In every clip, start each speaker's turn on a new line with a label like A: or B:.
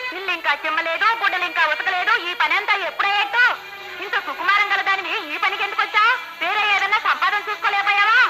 A: ఇల్లు ఇంకా చిమ్మలేదు గుడ్డలు ఇంకా ఉతకలేదు ఈ పని అంతా ఎప్పుడయ్యేట్టు ఇంత సుకుమారం గల దానివి ఈ పనికి ఎందుకు వచ్చా వేరే ఏదన్నా సంపాదన చూసుకోలేకపోయావా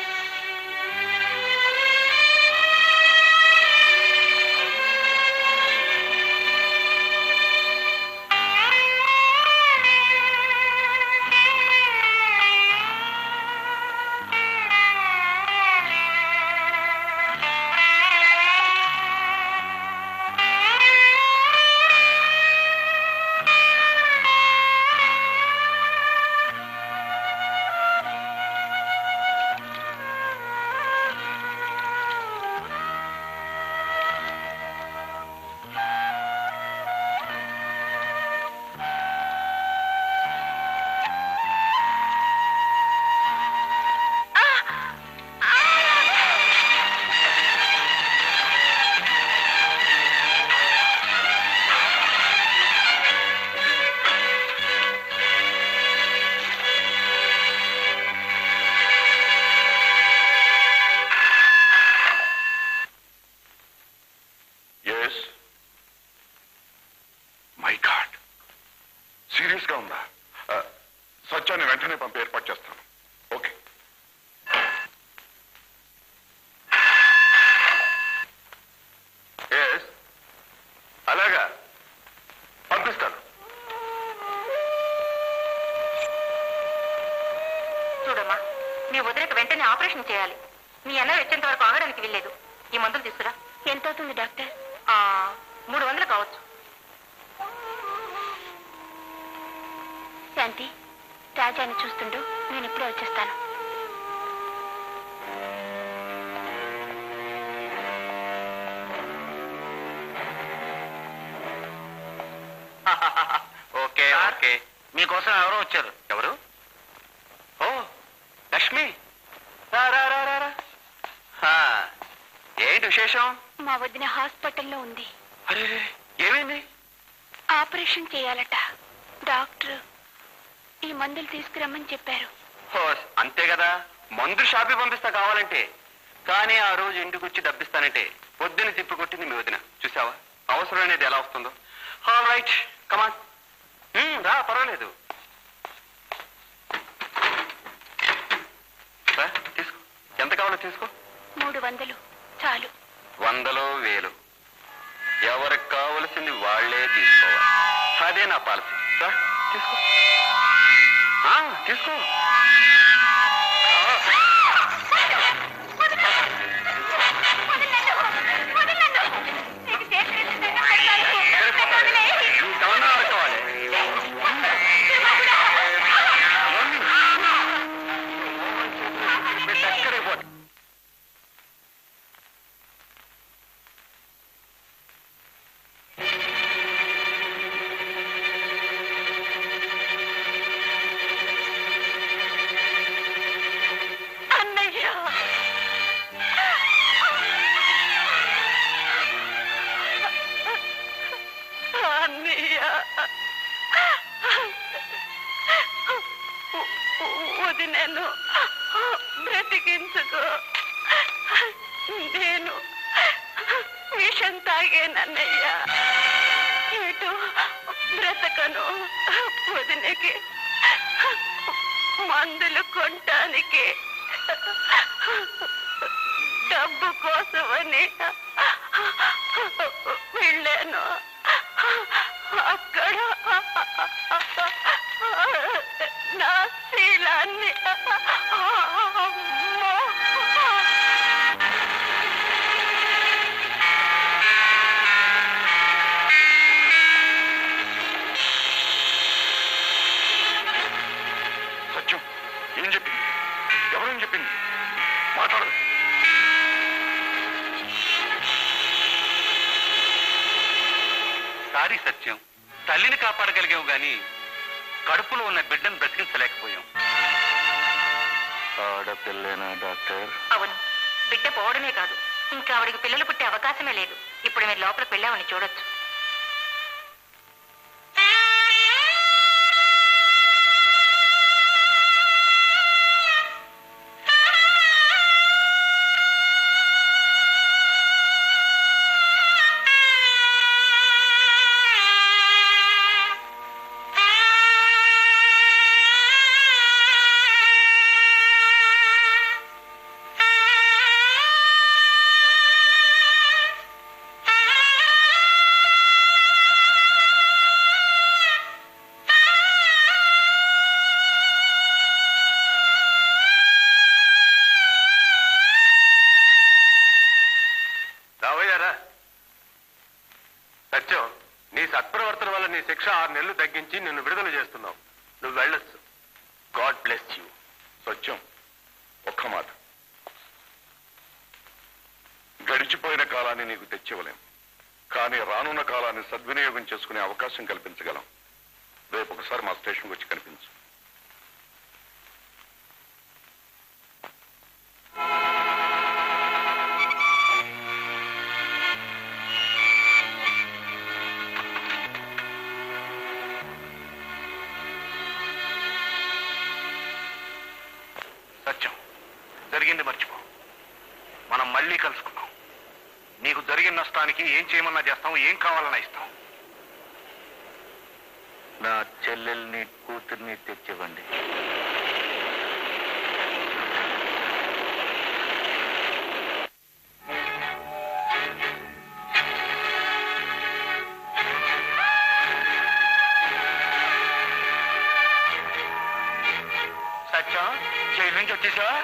B: ఎస్ మై గాడ్ సీరియస్ గా ఉందా ఆ, సత్యాన్ని వెంటనే పంపి ఏర్పాటు చేస్తాను ఓకే ఎస్ అలాగా పంపిస్తాను
A: చూడమ్మా మీ వదిలికి వెంటనే ఆపరేషన్ చేయాలి మీ అన్న వచ్చేంత వరకు ఆగడానికి వీల్లేదు ఈ మందులు తీసుకురా ఎంత అవుతుంది డాక్టర్ మూడు వందలు కావచ్చు శాంతి రాజాని చూస్తుండు నేను ఇప్పుడే వచ్చేస్తాను
C: ఓకే ఓకే మీకోసం ఎవరో వచ్చారు ఎవరు ఓ లక్ష్మి రా, రా, రా, రా, రా. హా, ఏంటి విశేషం
A: మా వదిన హాస్పిటల్లో ఉంది
C: అరే ఏమైంది
A: ఆపరేషన్ చేయాలట డాక్టర్ ఈ మందులు తీసుకురమ్మని చెప్పారు
C: ఓ, అంతే కదా మందు షాపి పంపిస్తా కావాలంటే కానీ ఆ రోజు ఇంటికి వచ్చి డబ్బిస్తానంటే పొద్దున్న తిప్పి కొట్టింది మీ వదిన చూసావా అవసరం అనేది ఎలా వస్తుందో ఆల్ రైట్ కమాన్ రా పర్వాలేదు రా, తీసుకో ఎంత కావాలో తీసుకో
A: మూడు వందలు చాలు
C: వందలో వేలు ఎవరికి కావలసింది వాళ్లే తీసుకోవాలి అదే నా పాలసీ రా, తీసుకో ఆ, తీసుకో నువ్వు గమనం ఆడుకోవాలి ఎక్కడికి పో
A: అన్నయ్య అన్నయ్య వదినను బ్రతికించుకో నేను విషం తాగేనన్నయ్య ఇటు బ్రతకను వదినకి మందులు కొనటానికి డబ్బు కోసమని వెళ్ళాను అక్కడ నా శీలాన్ని అమ్మో!
B: సత్యం ఏం చెప్పింది ఎవరేం చెప్పింది మాట్లాడదు
C: సారీ సత్యం తల్లిని కాపాడగలిగావు గాని కడుపులో ఉన్న బిడ్డను బ్రతికించలేకపోయాం ఆడపిల్లేనా డాక్టర్
A: అవును బిడ్డ పోవడమే కాదు ఇంకా ఆవిడకి పిల్లలు పుట్టే అవకాశమే లేదు ఇప్పుడు మీరు లోపలికి వెళ్ళామని చూడొచ్చు
B: ఆ
C: సత్యం నీ సత్ప్రవర్తన వల్ల నీ శిక్ష ఆరు నెలలు తగ్గించి నిన్ను విడుదల చేస్తున్నావు నువ్వు వెళ్ళొచ్చు గాడ్ బ్లెస్ యూ
B: సత్యం ఒక్క మాట గడిచిపోయిన కాలాన్ని నీకు తెచ్చివ్వలేం కానీ రానున్న కాలాన్ని సద్వినియోగం చేసుకునే అవకాశం కల్పించగలం రేపు ఒకసారి మా స్టేషన్కి వచ్చి కనిపించు
C: సత్యం జరిగింది మర్చిపో మనం మళ్ళీ కలుసుకున్నాం నీకు జరిగిన నష్టానికి ఏం చేయమన్నా చేస్తాం ఏం కావాలన్నా ఇస్తాం
D: నా చెల్లెల్ని కూతుర్ని తెచ్చివ్వండి
C: సత్యం జైలు నుంచి వచ్చేసావా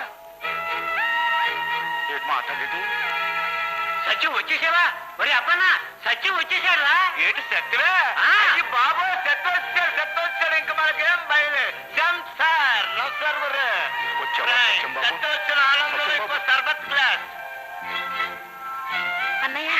C: ఏంటి మాట్లాడేది
E: సత్యం వచ్చేసావా మరి అప్పన్నా సత్యం వచ్చేసాడురా
C: ఏంటి సత్యమే
E: ఆ.
C: అయ్యి బాబు సత్యం వచ్చాడు సత్యం వచ్చాడు ఇంకా మనకేం భయలే సార్ నమస్కారం వచ్చావా సత్యం బాబు
E: సత్యం వచ్చిన ఆనందం
C: సత్యం
E: ఎక్కువ
C: బాబు.
E: సర్బత్ క్లాస్
A: అన్నయ్య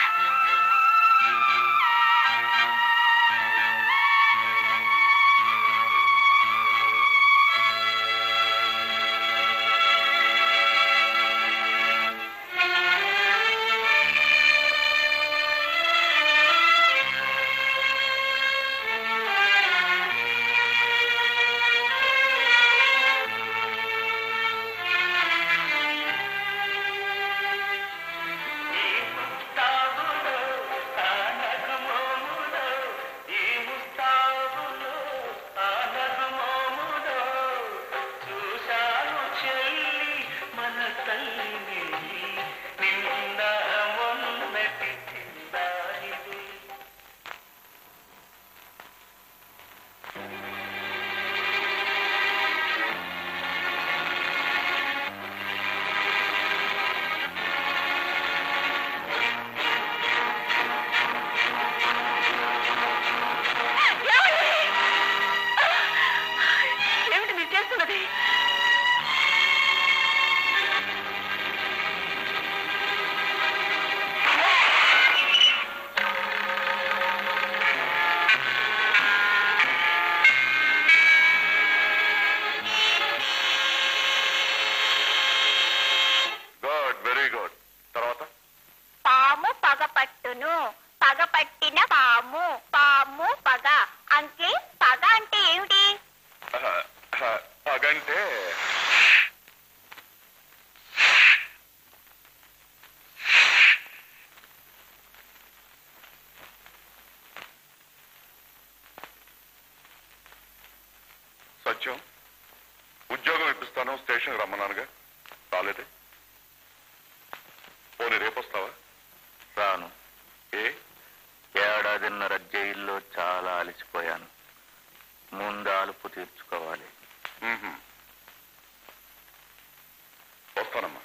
A: ఏమిటి మీరు చేస్తున్నది
B: గుడ్ వెరీ గుడ్ తర్వాత
F: పాము పగపట్టును పగపట్టిన పాము పాము పగ అంకే పగ అంటే ఏమిటి
B: అగంటే సత్యం ఉద్యోగం ఇప్పిస్తాను స్టేషన్కి రమ్మన్నానుగా రాలేదే పోనీ రేపు వస్తావా
D: రాను
B: ఏ
D: ఏడాదిన్నర జైల్లో చాలా అలసిపోయాను ముందు అలుపు తీర్చుకోవాలి
B: మ్మ్హ్మ్. వస్తానమ్మా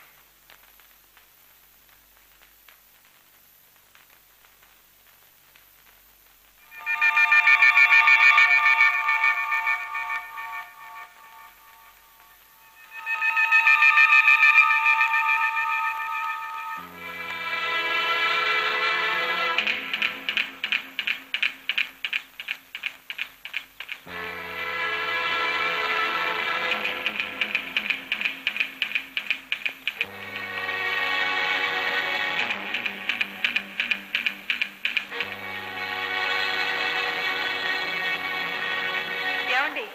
A: ఏమండి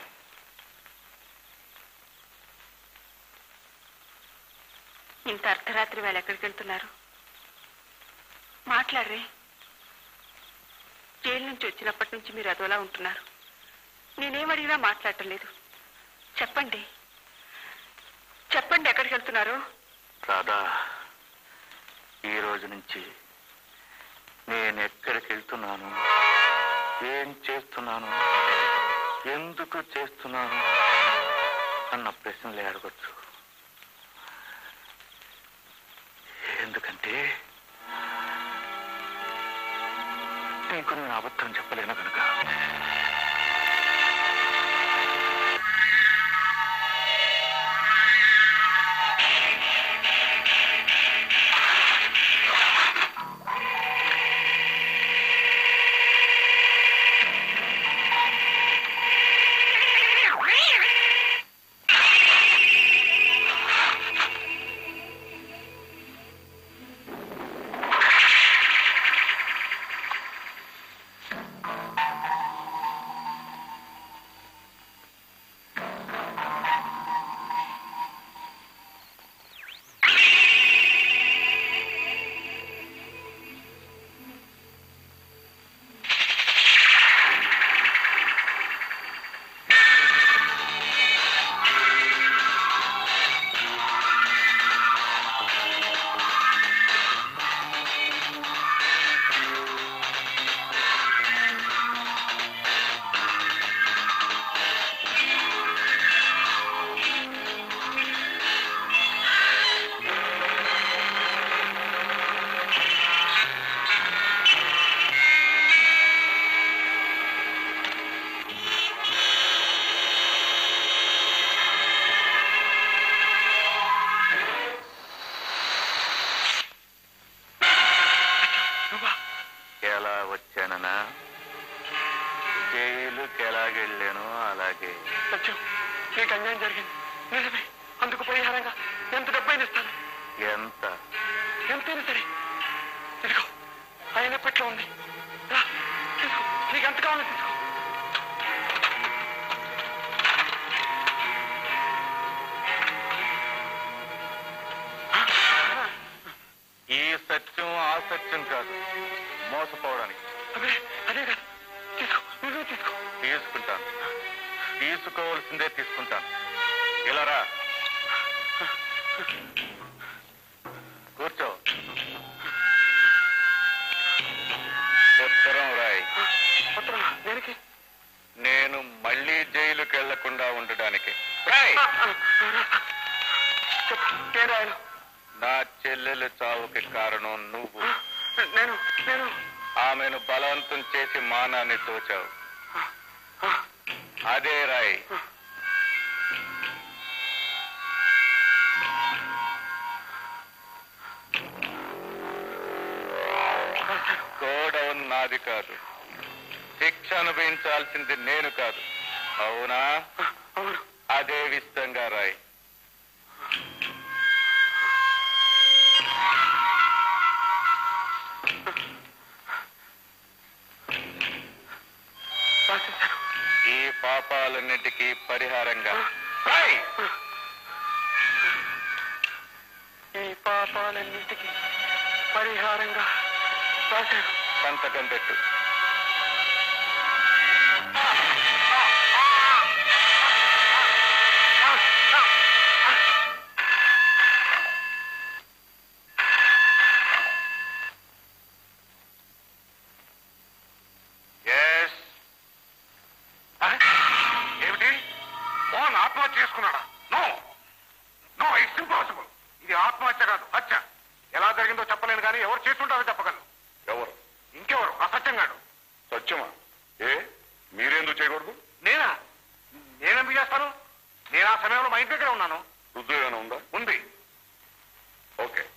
A: ఇంత అర్ధరాత్రి వేళ ఎక్కడికి వెళ్తున్నారు మాట్లాడరే జైలు నుంచి వచ్చినప్పటి నుంచి మీరు అదోలా ఉంటున్నారు నేనేం అడిగినా మాట్లాడటం లేదు చెప్పండి చెప్పండి ఎక్కడికి వెళ్తున్నారు
D: రాధా ఈ రోజు నుంచి నేను ఎక్కడికి వెళ్తున్నాను ఏం చేస్తున్నాను ఎందుకు చేస్తున్నాను అన్న ప్రశ్నలే అడగొచ్చు ఎందుకంటే ఇంకో నేను అబద్ధం చెప్పలేను కనుక ఎలా వచ్చాననా జైలుకి ఎలాగెళ్ళాను అలాగే
C: సత్యం నీకు అన్యాయం జరిగింది నిజమే అందుకు పరిహారంగా ఎంత డబ్బైనా ఇస్తాను
D: ఎంత
C: ఎంతైనా సరే ఇదిగో ఆయన పెట్లో ఉంది రా, తీసుకో నీకు ఎంత కావాలో తీసుకో
D: ఈ సత్యం ఆ సత్యం కాదు మోసపోవడానికి
C: అదే అదే కదా తీసుకో నువ్వే తీసుకో
D: తీసుకుంటాను తీసుకోవాల్సిందే తీసుకుంటాను ఇలా రా కూర్చో ఉత్తరం రాయ్
C: ఉత్తరం దేనికి
D: నేను మళ్ళీ జైలుకి వెళ్లకుండా ఉండడానికి రాయ్
C: చెప్పు ఏం రాయాలి
D: నా చెల్లెలు చావుకి కారణం నువ్వు
C: నేను నేను
D: ఆమెను బలవంతం చేసి మానాన్ని తోచావు అదే రాయ్ గోడౌన్ నాది కాదు శిక్ష అనుభవించాల్సింది నేను కాదు అవునా
C: అవును
D: అదే విస్తంగా రాయ్
C: రాసేశాను
D: ఈ పాపాలన్నిటికీ పరిహారంగా రాయ్
C: ఈ పాపాలన్నిటికీ పరిహారంగా రాశాను
D: సంతకం పెట్టు ఎస్
B: ఏమిటి మోహన్ ఆత్మహత్య చేసుకున్నాడా నో నో ఇట్స్ ఇంపాసిబుల్ ఇది ఆత్మహత్య కాదు హత్య ఎలా జరిగిందో చెప్పలేను కానీ ఎవరు చేస్తుంటారో చెప్పగలను ఎవరు ఇంకెవరు అసత్యం కాడు సత్యమా ఏ మీరెందుకు చేయకూడదు నేనా నేనెందుకు చేస్తాను నేను ఆ సమయంలో మా ఇంటి దగ్గర ఉన్నాను రుద్దు ఏమైనా ఉందా ఉంది ఓకే